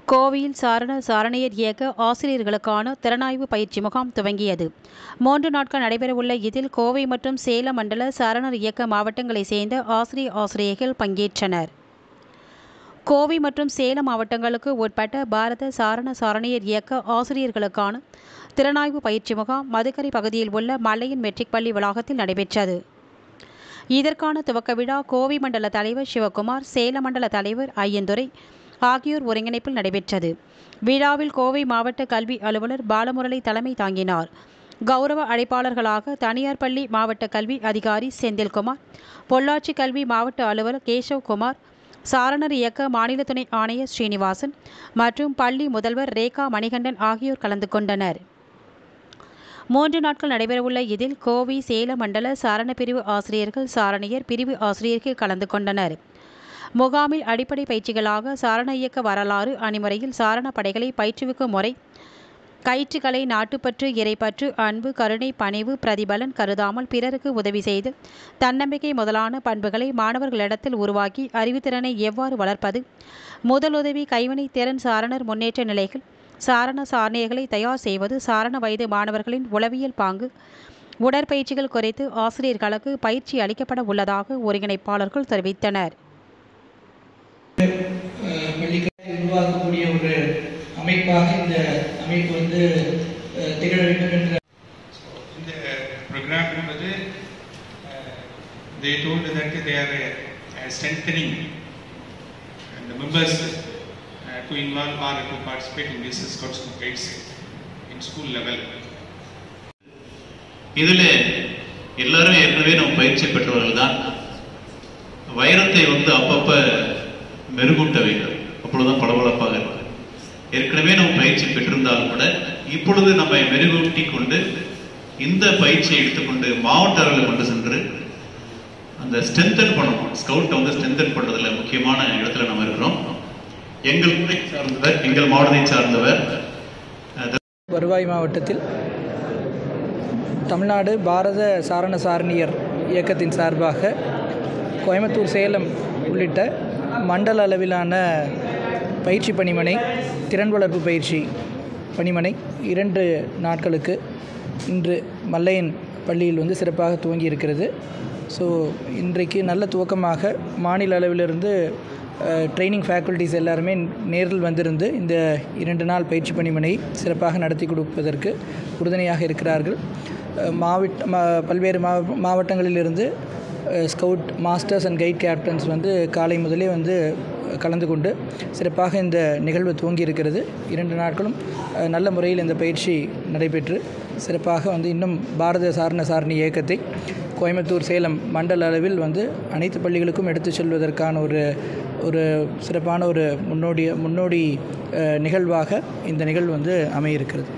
கோவையில் சாரண சாரணியர் இயக்க ஆசிரியர்களுக்கான திறனாய்வு பயிற்சி முகாம் துவங்கியது மூன்று நாட்கள் நடைபெறவுள்ள இதில் கோவை மற்றும் சேலம் மண்டல சாரணர் இயக்க மாவட்டங்களைச் சேர்ந்த ஆசிரிய ஆசிரியர்கள் பங்கேற்றனர் கோவை மற்றும் சேலம் மாவட்டங்களுக்கு உட்பட்ட பாரத சாரண சாரணியர் இயக்க ஆசிரியர்களுக்கான திறனாய்வு பயிற்சி முகாம் மதுக்கரை பகுதியில் உள்ள மல்லையன் மெட்ரிக் பள்ளி வளாகத்தில் நடைபெற்றது இதற்கான துவக்க விழா கோவை மண்டல தலைவர் சிவகுமார் சேலம் மண்டல தலைவர் ஐயந்துரை ஆகியோர் ஒருங்கிணைப்பில் நடைபெற்றது விழாவில் கோவை மாவட்ட கல்வி அலுவலர் பாலமுரளி தலைமை தாங்கினார் கௌரவ அழைப்பாளர்களாக தனியார் பள்ளி மாவட்ட கல்வி அதிகாரி செந்தில்குமார் பொள்ளாச்சி கல்வி மாவட்ட அலுவலர் கேசவ் குமார் சாரணர் இயக்க மாநில துணை ஆணையர் ஸ்ரீனிவாசன் மற்றும் பள்ளி முதல்வர் ரேகா மணிகண்டன் ஆகியோர் கலந்து கொண்டனர் மூன்று நாட்கள் நடைபெறவுள்ள இதில் கோவை சேலம் மண்டல சாரண பிரிவு ஆசிரியர்கள் சாரணியர் பிரிவு ஆசிரியர்கள் கலந்து கொண்டனர் முகாமில் அடிப்படை பயிற்சிகளாக சாரண இயக்க வரலாறு அணிமுறையில் சாரண படைகளை பயிற்றுவிக்கும் முறை கயிற்றுக்கலை நாட்டுப்பற்று இறைப்பற்று அன்பு கருணை பணிவு பிரதிபலன் கருதாமல் பிறருக்கு உதவி செய்து தன்னம்பிக்கை முதலான பண்புகளை மாணவர்களிடத்தில் உருவாக்கி அறிவுத்திறனை எவ்வாறு வளர்ப்பது முதலுதவி கைவினை திறன் சாரணர் முன்னேற்ற நிலைகள் சாரண சாரணியர்களை தயார் செய்வது சாரண வயது மாணவர்களின் உளவியல் பாங்கு உடற்பயிற்சிகள் குறித்து ஆசிரியர்களுக்கு பயிற்சி அளிக்கப்பட உள்ளதாக ஒருங்கிணைப்பாளர்கள் தெரிவித்தனர் பள்ளிகளை உருவாக்கக்கூடிய ஒரு அமைப்பாக இந்த அமைப்பு வந்து அஹ், திகழ வேண்டும் என்ற இந்த ப்ரோக்ராம் என்பது they told that they are strengthening the members uh, to involve or to participate in this scouts and guides in school level. இதில் எல்லாரும் ஏற்கனவே நம்ம பயிற்சி பெற்றவர்கள் தான் வைரத்தை வந்து அப்பப்போ மெருகூட்ட வேண்டும் அப்பொழுதுதான் பளபளப்பாக இருக்கும் ஏற்கனவே நம்ம பயிற்சி பெற்றிருந்தாலும் கூட இப்பொழுது நம்ம மெருகூட்டி கொண்டு இந்த பயிற்சியை எடுத்துக்கொண்டு மாவட்ட அளவில் கொண்டு சென்று அந்த ஸ்ட்ரென்தன் பண்ணணும் ஸ்கவுட்டை வந்து ஸ்ட்ரென்தன் பண்ணுறதுல முக்கியமான இடத்துல நம்ம இருக்கிறோம் எங்கள் துறை சார்ந்தவர் எங்கள் மாவட்டத்தை சார்ந்தவர் அஹ், வருவாய் மாவட்டத்தில் தமிழ்நாடு பாரத சாரண சாரணியர் இயக்கத்தின் சார்பாக கோயம்புத்தூர் சேலம் உள்ளிட்ட மண்டல அளவிலான பயிற்சி பணிமனை திறன் வளர்ப்பு பயிற்சி பணிமனை இரண்டு நாட்களுக்கு இன்று மல்லையன் பள்ளியில் வந்து சிறப்பாக துவங்கி இருக்கிறது ஸோ இன்றைக்கு நல்ல துவக்கமாக மாநில அளவிலிருந்து ட்ரைனிங் ஃபேக்கல்டிஸ் எல்லாருமே நேரில் வந்திருந்து இந்த இரண்டு நாள் பயிற்சி பணிமனை சிறப்பாக நடத்தி கொடுப்பதற்கு உறுதுணையாக இருக்கிறார்கள் அஹ், மாவட்ட மா பல்வேறு மாவ மாவட்டங்களிலிருந்து அஹ், scout masters and guide captains வந்து காலை முதலே வந்து கலந்து கொண்டு சிறப்பாக இந்த நிகழ்வு துவங்கி இருக்கிறது இரண்டு நாட்களும் அஹ், நல்ல முறையில் இந்த பயிற்சி நடைபெற்று சிறப்பாக வந்து இன்னும் பாரத சாரண சாரணி இயக்கத்தை கோயம்புத்தூர் சேலம் மண்டல அளவில் வந்து அனைத்து பள்ளிகளுக்கும் எடுத்துச் செல்வதற்கான ஒரு ஒரு சிறப்பான ஒரு முன்னோடி முன்னோடி அஹ், நிகழ்வாக இந்த நிகழ்வு வந்து அமையிருக்கிறது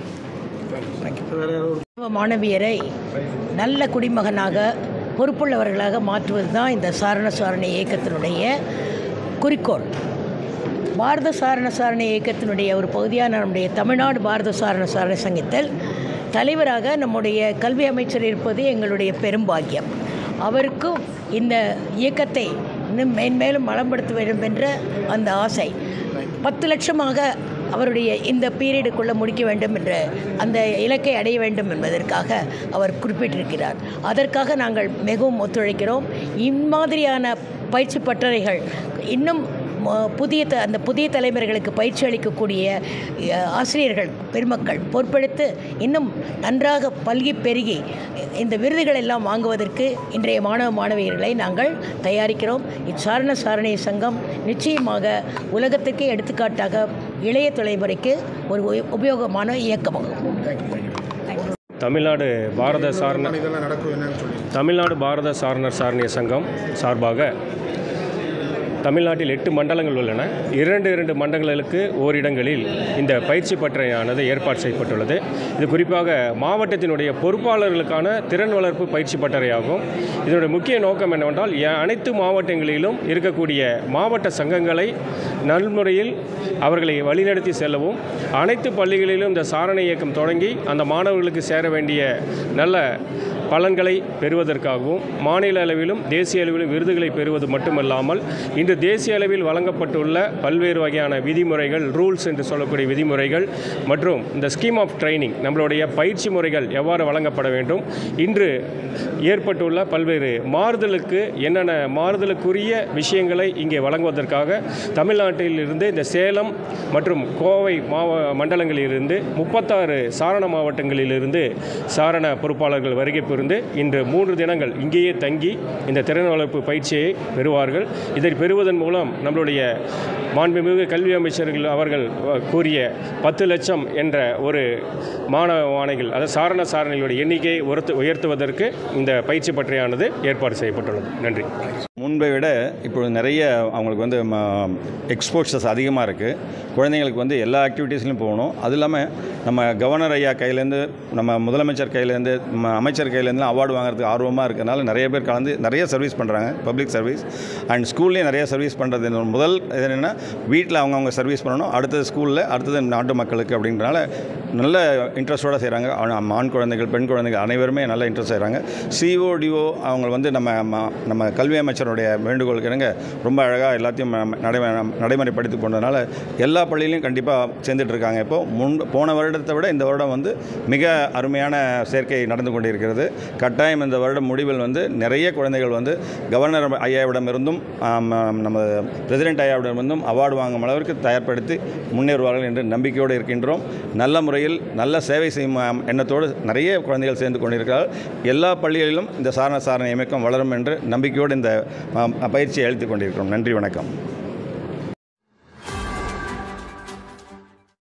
மாணவ மாணவியரை நல்ல குடிமகனாக பொறுப்புள்ளவர்களாக மாற்றுவது தான் இந்த சாரண சாரணி இயக்கத்தினுடைய குறிக்கோள் பாரத சாரண சாரணி இயக்கத்தினுடைய ஒரு பகுதியான நம்முடைய தமிழ்நாடு பாரத சாரண சாரணி சங்கத்தில் தலைவராக நம்முடைய கல்வி அமைச்சர் இருப்பது எங்களுடைய பெரும்பாக்கியம் அவருக்கும் இந்த இயக்கத்தை இன்னும் மேன்மேலும் வளம்படுத்த வேண்டும் என்ற அந்த ஆசை பத்து லட்சமாக அவருடைய இந்த பீரியடுக்குள்ளே முடிக்க வேண்டும் என்ற அந்த இலக்கை அடைய வேண்டும் என்பதற்காக அவர் குறிப்பிட்டிருக்கிறார் அதற்காக நாங்கள் மிகவும் ஒத்துழைக்கிறோம் இம்மாதிரியான பயிற்சி பட்டறைகள் இன்னும் ம- புதிய த அந்த புதிய தலைமுறைகளுக்கு பயிற்சி அளிக்கக்கூடிய அஹ், ஆசிரியர்கள் பெருமக்கள் பொறுப்பெடுத்து இன்னும் நன்றாக பல்கி பெருகி இந்த விருதுகள் எல்லாம் வாங்குவதற்கு இன்றைய மாணவ மாணவியர்களை நாங்கள் தயாரிக்கிறோம் இச்சாரண சாரணிய சங்கம் நிச்சயமாக உலகத்துக்கே எடுத்துக்காட்டாக இளைய தலைமுறைக்கு ஒரு உப- உபயோகமான இயக்கமாகும் தமிழ்நாடு பாரத சாரண தமிழ்நாடு பாரத சாரணர் சாரணிய சங்கம் சார்பாக தமிழ்நாட்டில் எட்டு மண்டலங்கள் உள்ளன இரண்டு இரண்டு மண்டலங்களுக்கு ஓரிடங்களில் இந்த பயிற்சி பட்டறையானது ஏற்பாடு செய்யப்பட்டுள்ளது இது குறிப்பாக மாவட்டத்தினுடைய பொறுப்பாளர்களுக்கான திறன் வளர்ப்பு பயிற்சி பட்டறையாகும் இதனுடைய முக்கிய நோக்கம் என்னவென்றால் எ- அனைத்து மாவட்டங்களிலும் இருக்கக்கூடிய மாவட்ட சங்கங்களை நல்முறையில் அவர்களை வழிநடத்தி செல்லவும் அனைத்து பள்ளிகளிலும் இந்த சாரண இயக்கம் தொடங்கி அந்த மாணவர்களுக்கு சேர வேண்டிய நல்ல பலன்களை பெறுவதற்காகவும் மாநில அளவிலும் தேசிய அளவிலும் விருதுகளை பெறுவது மட்டுமல்லாமல் இன்று தேசிய அளவில் வழங்கப்பட்டுள்ள பல்வேறு வகையான விதிமுறைகள் ரூல்ஸ் என்று சொல்லக்கூடிய விதிமுறைகள் மற்றும் இந்த ஸ்கீம் ஆஃப் ட்ரைனிங் நம்மளுடைய பயிற்சி முறைகள் எவ்வாறு வழங்கப்பட வேண்டும் இன்று ஏற்பட்டுள்ள பல்வேறு மாறுதலுக்கு என்னென்ன மாறுதலுக்குரிய விஷயங்களை இங்கே வழங்குவதற்காக தமிழ்நாட்டில் இருந்து இந்த சேலம் மற்றும் கோவை மாவ மண்டலங்களிலிருந்து முப்பத்தாறு சாரண மாவட்டங்களிலிருந்து சாரண பொறுப்பாளர்கள் வருகை புரிந்து இன்று மூன்று தினங்கள் இங்கேயே தங்கி இந்த திறன் வளர்ப்பு பயிற்சியை பெறுவார்கள் இதை பெறுவதன் மூலம் நம்மளுடைய மாண்புமிகு கல்வி அமைச்சர்கள் அவர்கள் அஹ், கூறிய பத்து லட்சம் என்ற ஒரு மாணவ மாணவிகள் அதாவது சாரண சாரணிகளுடைய எண்ணிக்கையை உயர்த்து உயர்த்துவதற்கு இந்த பயிற்சி பற்றியானது ஏற்பாடு செய்யப்பட்டுள்ளது நன்றி முன்பை விட இப்பொழுது நிறைய அவங்களுக்கு வந்து எக்ஸ்போஷர்ஸ் அதிகமாக இருக்குது குழந்தைங்களுக்கு வந்து எல்லா ஆக்டிவிட்டீஸ்லையும் போகணும் அது இல்லாமல் நம்ம கவர்னர் ஐயா கையிலேருந்து நம்ம முதலமைச்சர் கையிலேருந்து நம்ம அமைச்சர் கையிலேருந்து அவார்டு வாங்குறதுக்கு ஆர்வமாக இருக்கிறனால நிறைய பேர் கலந்து நிறைய சர்வீஸ் பண்ணுறாங்க பப்ளிக் சர்வீஸ் அண்ட் ஸ்கூல்லேயும் நிறைய சர்வீஸ் பண்ணுறது இந்த முதல் இது என்னென்னா வீட்டில் அவங்கவுங்க சர்வீஸ் பண்ணணும் அடுத்தது ஸ்கூலில் அடுத்தது நாட்டு மக்களுக்கு அப்படின்றனால நல்ல இன்ட்ரெஸ்டோடு செய்கிறாங்க ஆண் குழந்தைகள் பெண் குழந்தைகள் அனைவருமே நல்ல இன்ட்ரெஸ்ட் செய்கிறாங்க சிஓடிஓ அவங்க வந்து நம்ம ம- நம்ம கல்வி அமைச்சருடைய வேண்டுகோளுக்கு இணங்க ரொம்ப அழகாக எல்லாத்தையும் ம- நடைமுறை நடைமுறைப்படுத்தி கொண்டதுனால எல்லா பள்ளியிலையும் கண்டிப்பாக சேர்ந்துட்டு இருக்காங்க இப்போ முன் போன வருடத்தை விட இந்த வருடம் வந்து மிக அருமையான சேர்க்கை நடந்து கொண்டிருக்கிறது கட்டாயம் இந்த வருடம் முடிவில் வந்து நிறைய குழந்தைகள் வந்து கவர்னர் ஐயாவிடமிருந்தும் ஆம், ஆம், நம்ம பிரசிடென்ட் ஐயாவிடமிருந்தும் அவார்டு வாங்கும் அளவிற்கு தயார்படுத்தி முன்னேறுவார்கள் என்று நம்பிக்கையோடு இருக்கின்றோம் நல்ல முறையில் நல்ல சேவை செய்யும் ஆம், எண்ணத்தோடு நிறைய குழந்தைகள் சேர்ந்து கொண்டிருக்கிறார்கள் எல்லா பள்ளிகளிலும் இந்த சாரண சாரண இயக்கம் வளரும் என்று நம்பிக்கையோடு இந்த ஆம், பயிற்சியை அளித்துக் கொண்டிருக்கிறோம் நன்றி வணக்கம்